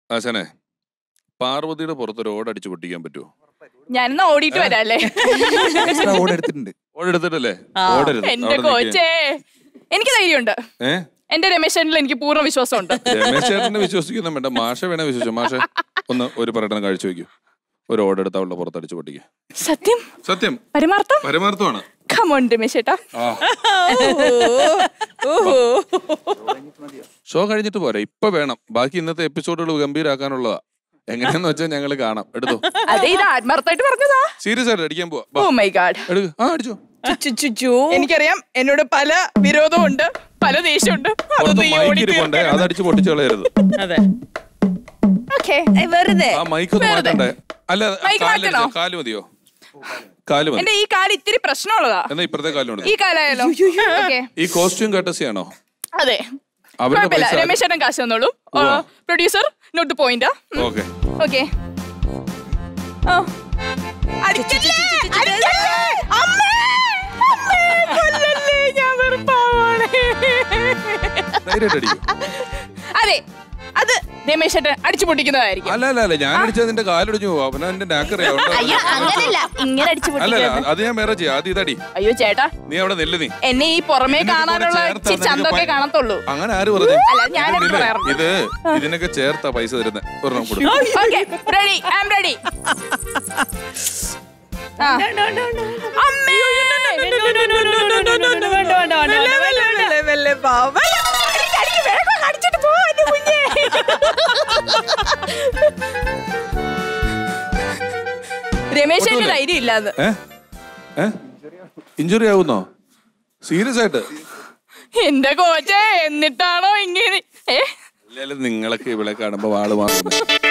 ആശാനെ പാർവതിയുടെ പുറത്ത് ഒരു ഓടടിച്ച് പൊട്ടിക്കാൻ പറ്റുമോ ഞാനിന്ന് ഓടിയിട്ട് വരാം അല്ലേ എക്സ്ട്രാ ഓട് എടുത്തിട്ടുണ്ട് ഓടെടുത്തിട്ടല്ലേ ആ. ഓടരുത് എന്റെ അവിടെ നിൽക്ക്. കോച്ചേ എനിക്ക് ധൈര്യമുണ്ട് ഏ എന്റെ രമേശനിൽ എനിക്ക് പൂർണ്ണ വിശ്വാസമുണ്ട് രമേശ് ചേട്ടനെ വിശ്വസിക്കുന്ന വേണ്ട മാഷ വേണേ വിശ്വസിച്ചു മാഷ ഒന്ന് ഒരു പറയണം കാഴ്ച വെക്കൂ ഒരു ഓടെടുത്ത് അവളുടെ പുറത്തടിച്ച് പൊട്ടിക്കുക സത്യം സത്യം പരമാർത്ഥം പരമാർത്ഥമാണ് കമോൺ രമേശ് ചേട്ടാ ആ ഷോ കഴിഞ്ഞിട്ട് പോരെ ഇപ്പൊ വേണം ബാക്കി ഇന്നത്തെ എപ്പിസോഡുകൾ ഗംഭീരാക്കാനുള്ളതാ എങ്ങനെയാന്ന് വെച്ചാൽ ഞങ്ങൾ കാണാം എടുത്തോ അതെ ഇത് ആത്മാർത്ഥമായിട്ട് പറഞ്ഞതാ സീരിയസ് ആയിട്ട് അടിക്കാൻ പോവാ ഓ ബാ, മൈ ഗാഡ് എടുക്ക് ആ അടിച്ചോ എനിക്കറിയാം എന്നോട് പല വിരോധവും ഉണ്ട് പല ദേഷ്യമുണ്ട് പുറത്ത് അതൊന്നും ഈ മൈക്ക് ഓടി ഇരിപ്പുണ്ട് അതടിച്ച് പൊട്ടിച്ച് കളയരുത് അതെ ഓക്കെ ഏയ്, വെറുതെ ആ മൈക്ക് ഒന്ന് വെറുതെ. മാറ്റണ്ടേ അല്ല മൈക്ക് കാല് മാറ്റണോ? അടിച്ചോ? കാല് മതിയോ കാല് മതി എന്റെ ഈ കാല് ഇത്തിരി പ്രശ്നമുള്ളതാ എന്നാ ഇപ്പഴത്തെ കാലിനോട് ഈ കാലായാലോ ഓക്കെ ഈ കോസ്റ്റ്യൂം കട്ടസി ആണോ അതെ അവരുടെ കുഴപ്പമില്ല പൈസ രമേശ് ചേട്ടൻ കാശ് തന്നോളൂ ഉവ്വ. Producer note point okay okay അടിക്കല്ലേ അടിക്കല്ലേ അമ്മേ അമ്മേ കൊല്ലല്ലേ ഞാൻ വെറുപ്പാവാണ് ധൈര്യമായിട്ട് അടിക്കും അതെ അത് രമേശ് ചേട്ടൻ അടിച്ചു പൊട്ടിക്കുന്നതായിരിക്കും അല്ല അല്ല അല്ല ഞാൻ അടിച്ചത് നിന്റെ കാലൊടിഞ്ഞു പോവാ അവനെ എന്റെ നാക്കറിയാ അയ്യോ അങ്ങനല്ല ഇങ്ങനെ അടിച്ചു അല്ല പൊട്ടിക്കുന്നത് അല്ല, അത് ഞാൻ വേറെ ചെയ്യാം ആദ്യം ഇതടി അയ്യോ ചേട്ടാ നീ അവിടെ നില്ല് നീ എന്നെ ഈ പുറമേ ഇതിനൊക്കെ കാണാനുള്ള കൂടെ ചേർത്താ ഇച്ചിരി നിനക്ക് ചന്തൊക്കെ പൈ- കാണത്തുള്ളൂ അങ്ങനെ ആര് പറഞ്ഞു അല്ല, ഞാനത് ഇത് നില്ല്. പറയാറുണ്ട്. ഇത് ഇതിനൊക്കെ ചേർത്താ പൈസ തരുന്നത് ഒരെണ്ണം കൊടുക്കും okay ready I am ready അമ്മേ അടിക്ക്, അടിക്ക്, വേഗം അടിച്ചിട്ട് പോ, എന്റെ കുഞ്ഞേ. രമേശ് എന്റെ ധൈര്യം ഇല്ലാന്ന് ഏ ഏ ഇഞ്ചുറി ആവുന്നോ സീരിയസ് ആയിട്ട് എന്റെ കോച്ചേ എന്നിട്ടാണോ ഇങ്ങനെ ഏ അല്ലല്ല നിങ്ങളൊക്കെ ഇവിടെ കാണുമ്പോ വാള് മാറുന്നത്